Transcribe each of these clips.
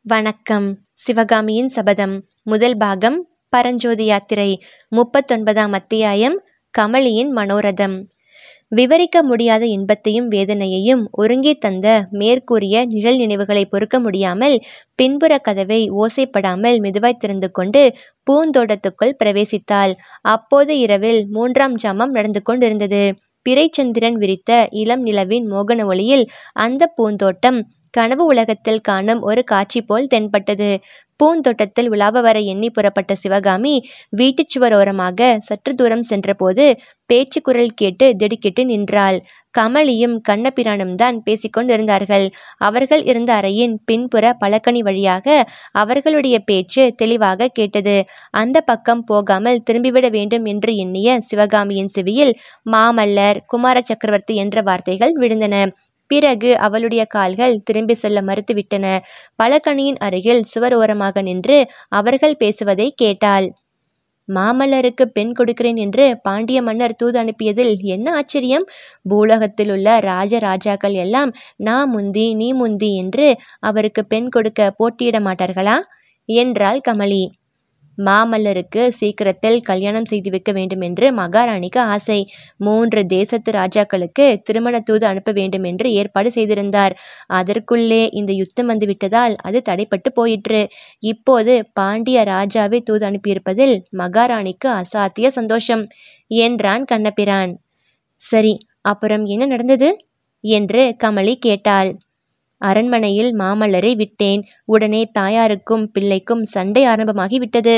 வணக்கம் சிவகாமியின் சபதம் முதல் பாகம் பரஞ்சோதி யாத்திரை முப்பத்தொன்பதாம் அத்தியாயம் கமலியின் மனோரதம் விவரிக்க முடியாத இன்பத்தையும் வேதனையையும் ஒருங்கே தந்த மேற்கூறிய நிழல் நினைவுகளை பொறுக்க முடியாமல் பின்புற கதவை ஓசைப்படாமல் மெதுவாய் திறந்து கொண்டு பூந்தோட்டத்துக்குள் பிரவேசித்தாள் அப்போது இரவில் மூன்றாம் ஜாமம் நடந்து கொண்டிருந்தது பிறைச்சந்திரன் விரித்த இளம் நிலவின் மோகன ஒளியில் அந்த பூந்தோட்டம் கனவு உலகத்தில் காணும் ஒரு காட்சி போல் தென்பட்டது பூந்தோட்டத்தில் உலாவ வர எண்ணி புறப்பட்ட சிவகாமி வீட்டுச் சுவரோரமாக சற்று தூரம் சென்றபோது பேச்சு குரல் கேட்டு திடுக்கிட்டு நின்றாள் கமலியும் கண்ணபிரானும் தான் பேசிக்கொண்டிருந்தார்கள் அவர்கள் இருந்த அறையின் பின்புற பலகனி வழியாக அவர்களுடைய பேச்சு தெளிவாக கேட்டது அந்த பக்கம் போகாமல் திரும்பிவிட வேண்டும் என்று எண்ணிய சிவகாமியின் செவியில் மாமல்லர் குமார சக்கரவர்த்தி என்ற வார்த்தைகள் விழுந்தன பிறகு அவளுடைய கால்கள் திரும்பி செல்ல மறுத்துவிட்டன பலகணியின் அருகில் சுவர் ஓரமாக நின்று அவர்கள் பேசுவதை கேட்டாள் மாமல்லருக்கு பெண் கொடுக்கிறேன் என்று பாண்டிய மன்னர் தூது அனுப்பியதில் என்ன ஆச்சரியம் பூலோகத்தில் உள்ள ராஜ ராஜாக்கள் எல்லாம் நான் முந்தி நீ முந்தி என்று அவருக்கு பெண் கொடுக்க போட்டியிட மாட்டார்களா என்றாள் கமலி மாமல்லருக்கு சீக்கிரத்தில் கல்யாணம் செய்து வைக்க வேண்டும் என்று மகாராணிக்கு ஆசை மூன்று தேசத்து ராஜாக்களுக்கு திருமண தூது அனுப்ப வேண்டும் என்று ஏற்பாடு செய்திருந்தார் அதற்குள்ளே இந்த யுத்தம் வந்துவிட்டதால் அது தடைப்பட்டு போயிற்று இப்போது பாண்டிய ராஜாவை தூது அனுப்பியிருப்பதில் மகாராணிக்கு அசாத்திய சந்தோஷம் என்றான் கண்ணபிரான் சரி அப்புறம் என்ன நடந்தது என்று கமலி கேட்டாள் அரண்மனையில் மாமல்லரை விட்டேன் உடனே தாயாருக்கும் பிள்ளைக்கும் சண்டை ஆரம்பமாகி விட்டது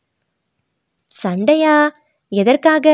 சண்டையா எதற்காக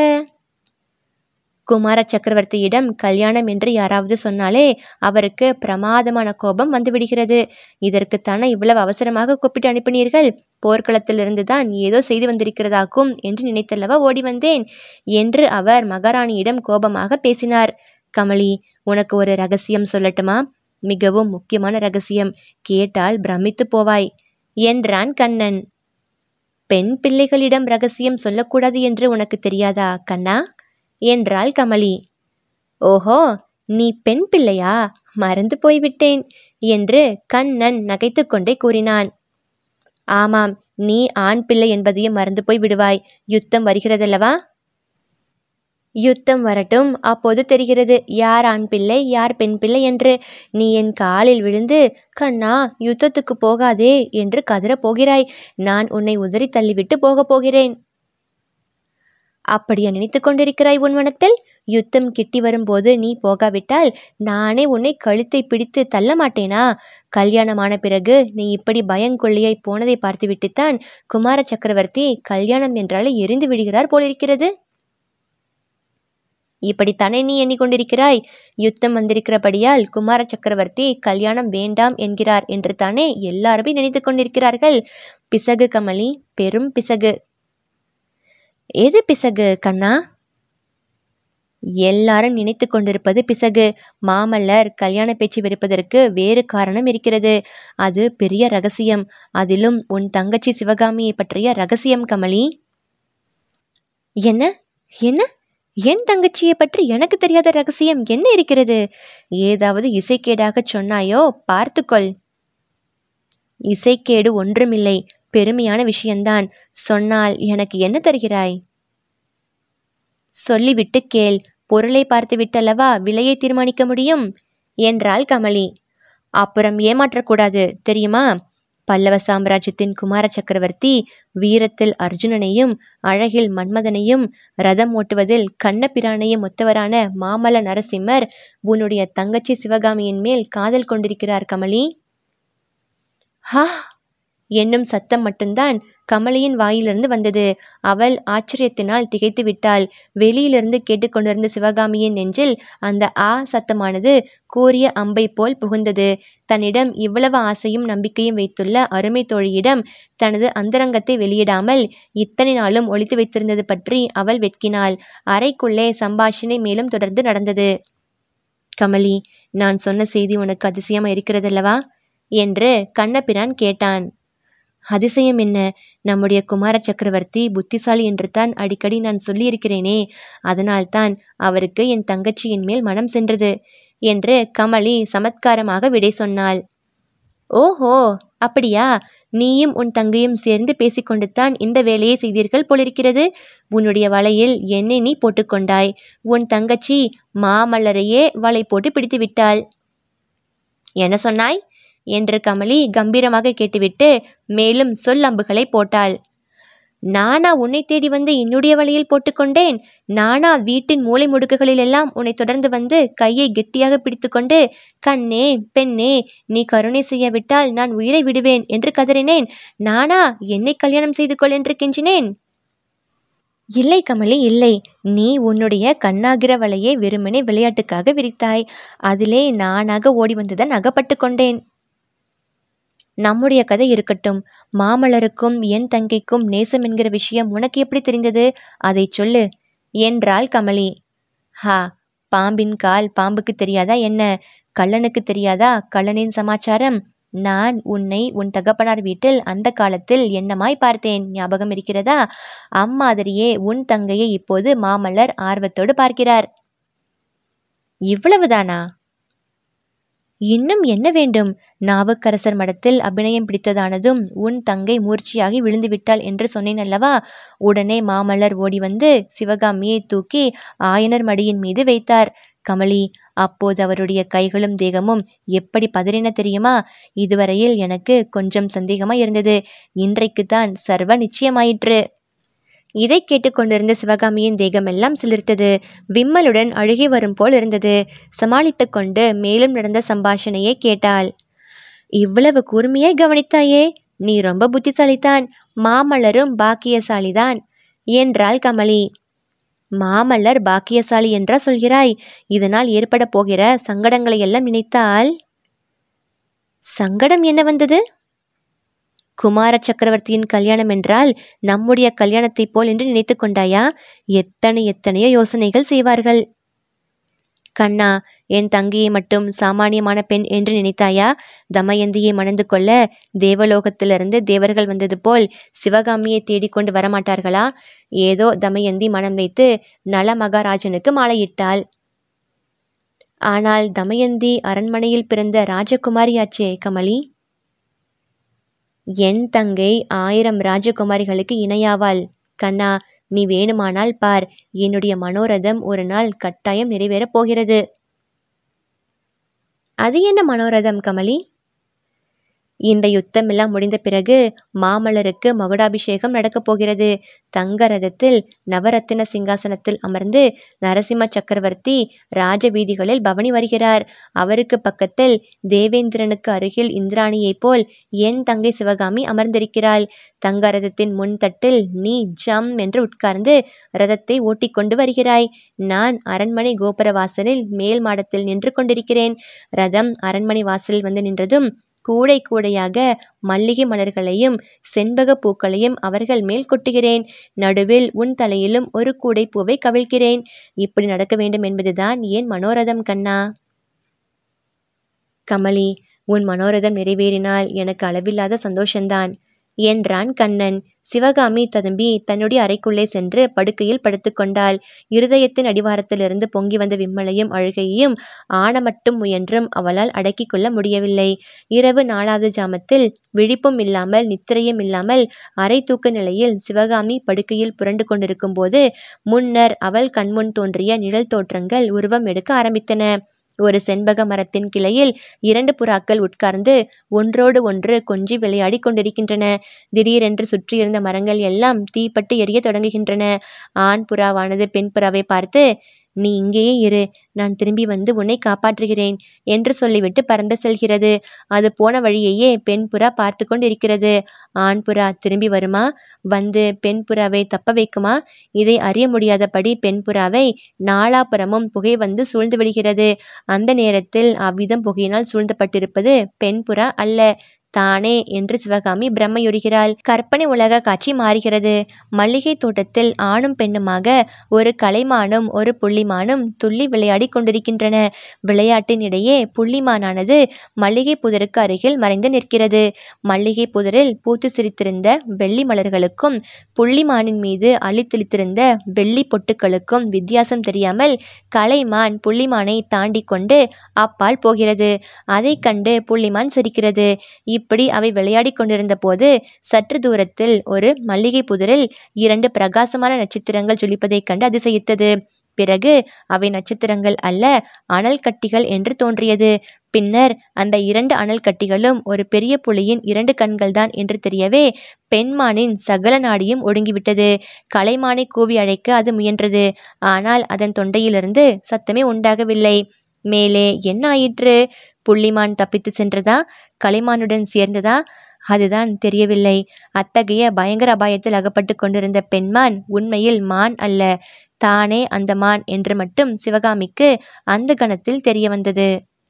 குமார சக்கரவர்த்தியிடம் கல்யாணம் என்று யாராவது சொன்னாலே அவருக்கு பிரமாதமான கோபம் வந்துவிடுகிறது இதற்குத்தானே இவ்வளவு அவசரமாக கூப்பிட்டு அனுப்பினீர்கள் போர்க்களத்திலிருந்து தான் ஏதோ செய்து வந்திருக்கிறதாக்கும் என்று நினைத்தல்லவா ஓடி வந்தேன் என்று அவர் மகாராணியிடம் கோபமாக பேசினார் கமலி உனக்கு ஒரு ரகசியம் சொல்லட்டுமா மிகவும் முக்கியமான ரகசியம் கேட்டால் பிரமித்து போவாய் என்றான் கண்ணன் பெண் பிள்ளைகளிடம் ரகசியம் சொல்லக்கூடாது என்று உனக்கு தெரியாதா கண்ணா என்றாள் கமலி ஓஹோ நீ பெண் பிள்ளையா மறந்து போய்விட்டேன் என்று கண்ணன் நகைத்து கொண்டே கூறினான் ஆமாம் நீ ஆண் பிள்ளை என்பதையும் மறந்து போய் விடுவாய் யுத்தம் வருகிறதல்லவா யுத்தம் வரட்டும் அப்போது தெரிகிறது யார் ஆண் பிள்ளை யார் பெண் பிள்ளை என்று நீ என் காலில் விழுந்து கண்ணா யுத்தத்துக்கு போகாதே என்று கதறப் போகிறாய் நான் உன்னை உதறி தள்ளிவிட்டு போகப் போகிறேன் அப்படியா நினைத்து கொண்டிருக்கிறாய் உன் மனத்தில் யுத்தம் கிட்டி வரும்போது நீ போகாவிட்டால் நானே உன்னை கழுத்தை பிடித்து தள்ள மாட்டேனா கல்யாணமான பிறகு நீ இப்படி பயங்கொள்ளியாய் போனதை பார்த்துவிட்டுத்தான் குமார சக்கரவர்த்தி கல்யாணம் என்றாலே எரிந்து விடுகிறார் போலிருக்கிறது இப்படித்தானே நீ எண்ணிக்கொண்டிருக்கிறாய் யுத்தம் வந்திருக்கிறபடியால் குமார சக்கரவர்த்தி கல்யாணம் வேண்டாம் என்கிறார் என்று தானே எல்லாருமே நினைத்து கொண்டிருக்கிறார்கள் பிசகு கமலி பெரும் பிசகு எது பிசகு கண்ணா எல்லாரும் நினைத்து கொண்டிருப்பது பிசகு மாமல்லர் கல்யாண பேச்சு வெறுப்பதற்கு வேறு காரணம் இருக்கிறது அது பெரிய ரகசியம் அதிலும் உன் தங்கச்சி சிவகாமியை பற்றிய ரகசியம் கமலி என்ன என்ன என் தங்கச்சியை பற்றி எனக்கு தெரியாத ரகசியம் என்ன இருக்கிறது ஏதாவது இசைக்கேடாக சொன்னாயோ பார்த்துக்கொள் இசைக்கேடு ஒன்றுமில்லை பெருமையான விஷயம்தான் சொன்னால் எனக்கு என்ன தருகிறாய் சொல்லிவிட்டு கேள் பொருளை பார்த்து விட்டல்லவா விலையை தீர்மானிக்க முடியும் என்றாள் கமலி அப்புறம் ஏமாற்றக்கூடாது தெரியுமா பல்லவ சாம்ராஜ்யத்தின் குமார சக்கரவர்த்தி வீரத்தில் அர்ஜுனனையும் அழகில் மன்மதனையும் ரதம் ஓட்டுவதில் கண்ணபிரானையும் ஒத்தவரான மாமல்ல நரசிம்மர் உன்னுடைய தங்கச்சி சிவகாமியின் மேல் காதல் கொண்டிருக்கிறார் கமலி ஹா என்னும் சத்தம் மட்டும்தான் கமலியின் வாயிலிருந்து வந்தது அவள் ஆச்சரியத்தினால் திகைத்து விட்டாள் வெளியிலிருந்து கேட்டுக்கொண்டிருந்த சிவகாமியின் நெஞ்சில் அந்த ஆ சத்தமானது கூறிய அம்பை போல் புகுந்தது தன்னிடம் இவ்வளவு ஆசையும் நம்பிக்கையும் வைத்துள்ள அருமை தோழியிடம் தனது அந்தரங்கத்தை வெளியிடாமல் இத்தனை நாளும் ஒழித்து வைத்திருந்தது பற்றி அவள் வெட்கினாள் அறைக்குள்ளே சம்பாஷணை மேலும் தொடர்ந்து நடந்தது கமலி நான் சொன்ன செய்தி உனக்கு அதிசயமா இருக்கிறதல்லவா என்று கண்ணபிரான் கேட்டான் அதிசயம் என்ன நம்முடைய குமார சக்கரவர்த்தி புத்திசாலி என்று தான் அடிக்கடி நான் சொல்லியிருக்கிறேனே அதனால்தான் அவருக்கு என் தங்கச்சியின் மேல் மனம் சென்றது என்று கமலி சமத்காரமாக விடை சொன்னாள் ஓஹோ அப்படியா நீயும் உன் தங்கையும் சேர்ந்து பேசிக்கொண்டுத்தான் இந்த வேலையை செய்தீர்கள் போலிருக்கிறது உன்னுடைய வலையில் என்னை நீ போட்டுக்கொண்டாய் உன் தங்கச்சி மாமல்லரையே வலை போட்டு பிடித்து விட்டாள் என்ன சொன்னாய் என்று கமலி கம்பீரமாக கேட்டுவிட்டு மேலும் சொல் அம்புகளை போட்டாள் நானா உன்னை தேடி வந்து என்னுடைய வலையில் போட்டுக்கொண்டேன் நானா வீட்டின் மூலை முடுக்குகளிலெல்லாம் உன்னை தொடர்ந்து வந்து கையை கெட்டியாக பிடித்துக்கொண்டு கண்ணே பெண்ணே நீ கருணை செய்யவிட்டால் நான் உயிரை விடுவேன் என்று கதறினேன் நானா என்னை கல்யாணம் செய்து கொள் என்று கெஞ்சினேன் இல்லை கமலி இல்லை நீ உன்னுடைய கண்ணாகிற வலையை வெறுமனே விளையாட்டுக்காக விரித்தாய் அதிலே நானாக ஓடி வந்துதான் அகப்பட்டு கொண்டேன் நம்முடைய கதை இருக்கட்டும் மாமல்லருக்கும் என் தங்கைக்கும் நேசம் என்கிற விஷயம் உனக்கு எப்படி தெரிந்தது அதை சொல்லு என்றாள் கமலி ஹா பாம்பின் கால் பாம்புக்கு தெரியாதா என்ன கள்ளனுக்கு தெரியாதா கள்ளனின் சமாச்சாரம் நான் உன்னை உன் தகப்பனார் வீட்டில் அந்த காலத்தில் என்னமாய் பார்த்தேன் ஞாபகம் இருக்கிறதா அம்மாதிரியே உன் தங்கையை இப்போது மாமல்லர் ஆர்வத்தோடு பார்க்கிறார் இவ்வளவுதானா இன்னும் என்ன வேண்டும் நாவுக்கரசர் மடத்தில் அபிநயம் பிடித்ததானதும் உன் தங்கை மூர்ச்சியாகி விழுந்துவிட்டாள் என்று சொன்னேன் அல்லவா உடனே மாமல்லர் ஓடி வந்து சிவகாமியை தூக்கி ஆயனர் மடியின் மீது வைத்தார் கமலி அப்போது அவருடைய கைகளும் தேகமும் எப்படி பதறின தெரியுமா இதுவரையில் எனக்கு கொஞ்சம் சந்தேகமா இருந்தது இன்றைக்குத்தான் சர்வ நிச்சயமாயிற்று இதை கேட்டுக்கொண்டிருந்த சிவகாமியின் தேகமெல்லாம் சிலிர்த்தது விம்மலுடன் அழுகி வரும் போல் இருந்தது சமாளித்து கொண்டு மேலும் நடந்த சம்பாஷணையை கேட்டாள் இவ்வளவு கூர்மையாய் கவனித்தாயே நீ ரொம்ப புத்திசாலிதான் மாமல்லரும் பாக்கியசாலிதான் என்றாள் கமலி மாமல்லர் பாக்கியசாலி என்றா சொல்கிறாய் இதனால் ஏற்பட போகிற சங்கடங்களை எல்லாம் நினைத்தால் சங்கடம் என்ன வந்தது குமார சக்கரவர்த்தியின் கல்யாணம் என்றால் நம்முடைய கல்யாணத்தைப் போல் என்று நினைத்து கொண்டாயா எத்தனை எத்தனையோ யோசனைகள் செய்வார்கள் கண்ணா என் தங்கையை மட்டும் சாமானியமான பெண் என்று நினைத்தாயா தமயந்தியை மணந்து கொள்ள தேவலோகத்திலிருந்து தேவர்கள் வந்தது போல் சிவகாமியை தேடிக்கொண்டு வரமாட்டார்களா ஏதோ தமயந்தி மனம் வைத்து நல மகாராஜனுக்கு மாலையிட்டாள் ஆனால் தமயந்தி அரண்மனையில் பிறந்த ராஜகுமாரியாச்சே கமலி என் தங்கை ஆயிரம் ராஜகுமாரிகளுக்கு இணையாவாள் கண்ணா நீ வேணுமானால் பார் என்னுடைய மனோரதம் ஒரு நாள் கட்டாயம் நிறைவேறப் போகிறது அது என்ன மனோரதம் கமலி இந்த யுத்தம் எல்லாம் முடிந்த பிறகு மாமல்லருக்கு மகுடாபிஷேகம் நடக்கப் போகிறது தங்க ரதத்தில் நவரத்தின சிங்காசனத்தில் அமர்ந்து நரசிம்ம சக்கரவர்த்தி ராஜ வீதிகளில் பவனி வருகிறார் அவருக்கு பக்கத்தில் தேவேந்திரனுக்கு அருகில் இந்திராணியைப் போல் என் தங்கை சிவகாமி அமர்ந்திருக்கிறாள் தங்க ரதத்தின் முன் தட்டில் நீ ஜம் என்று உட்கார்ந்து ரதத்தை ஓட்டிக்கொண்டு வருகிறாய் நான் அரண்மனை கோபுர வாசலில் மேல் மாடத்தில் நின்று கொண்டிருக்கிறேன் ரதம் அரண்மனை வாசலில் வந்து நின்றதும் கூடை கூடையாக மல்லிகை மலர்களையும் செண்பக பூக்களையும் அவர்கள் மேல் கொட்டுகிறேன் நடுவில் உன் தலையிலும் ஒரு கூடை பூவை கவிழ்கிறேன் இப்படி நடக்க வேண்டும் என்பதுதான் ஏன் மனோரதம் கண்ணா கமலி உன் மனோரதம் நிறைவேறினால் எனக்கு அளவில்லாத சந்தோஷந்தான் என்றான் கண்ணன் சிவகாமி ததும்பி தன்னுடைய அறைக்குள்ளே சென்று படுக்கையில் படுத்துக்கொண்டாள் இருதயத்தின் அடிவாரத்திலிருந்து பொங்கி வந்த விம்மலையும் அழுகையையும் ஆணமட்டும் முயன்றும் அவளால் அடக்கிக் கொள்ள முடியவில்லை இரவு நாலாவது ஜாமத்தில் விழிப்பும் இல்லாமல் நித்திரையும் இல்லாமல் அரை தூக்க நிலையில் சிவகாமி படுக்கையில் புரண்டு கொண்டிருக்கும் போது முன்னர் அவள் கண்முன் தோன்றிய நிழல் தோற்றங்கள் உருவம் எடுக்க ஆரம்பித்தன ஒரு செண்பக மரத்தின் கிளையில் இரண்டு புறாக்கள் உட்கார்ந்து ஒன்றோடு ஒன்று கொஞ்சி விளையாடி கொண்டிருக்கின்றன திடீரென்று சுற்றியிருந்த மரங்கள் எல்லாம் தீப்பட்டு எரிய தொடங்குகின்றன ஆண் புறாவானது பெண் புறாவை பார்த்து நீ இங்கேயே இரு நான் திரும்பி வந்து உன்னை காப்பாற்றுகிறேன் என்று சொல்லிவிட்டு பறந்து செல்கிறது அது போன வழியையே பெண் புறா பார்த்து கொண்டிருக்கிறது ஆண் புறா திரும்பி வருமா வந்து பெண் புறாவை தப்ப வைக்குமா இதை அறிய முடியாதபடி பெண் புறாவை நாலாபுறமும் புகை வந்து சூழ்ந்து விடுகிறது அந்த நேரத்தில் அவ்விதம் புகையினால் சூழ்ந்தப்பட்டிருப்பது பெண் புறா அல்ல தானே என்று சிவகாமி பிரம்மையுறுகிறாள் கற்பனை உலக காட்சி மாறுகிறது மல்லிகை தோட்டத்தில் ஆணும் பெண்ணுமாக ஒரு கலைமானும் ஒரு புள்ளிமானும் துள்ளி விளையாடி கொண்டிருக்கின்றன விளையாட்டின் இடையே புள்ளிமானானது மல்லிகை புதருக்கு அருகில் மறைந்து நிற்கிறது மல்லிகை புதரில் பூத்து சிரித்திருந்த வெள்ளி மலர்களுக்கும் புள்ளிமானின் மீது அழித்தளித்திருந்த வெள்ளி பொட்டுக்களுக்கும் வித்தியாசம் தெரியாமல் கலைமான் புள்ளிமானை தாண்டி கொண்டு அப்பால் போகிறது அதை கண்டு புள்ளிமான் சிரிக்கிறது இப்படி அவை விளையாடி கொண்டிருந்த போது சற்று தூரத்தில் ஒரு மல்லிகை புதரில் இரண்டு பிரகாசமான நட்சத்திரங்கள் ஜொலிப்பதைக் கண்டு அதிசயித்தது பிறகு அவை நட்சத்திரங்கள் அல்ல அனல் கட்டிகள் என்று தோன்றியது பின்னர் அந்த இரண்டு அனல் கட்டிகளும் ஒரு பெரிய புலியின் இரண்டு கண்கள்தான் என்று தெரியவே பெண்மானின் சகல நாடியும் ஒடுங்கிவிட்டது கலைமானை கூவி அழைக்க அது முயன்றது ஆனால் அதன் தொண்டையிலிருந்து சத்தமே உண்டாகவில்லை மேலே என்ன ஆயிற்று புள்ளிமான் தப்பித்து சென்றதா கலைமானுடன் சேர்ந்ததா அதுதான் தெரியவில்லை அத்தகைய பயங்கர அபாயத்தில் அகப்பட்டு கொண்டிருந்த பெண்மான் உண்மையில் மான் அல்ல தானே அந்த மான் என்று மட்டும் சிவகாமிக்கு அந்த கணத்தில் தெரிய வந்தது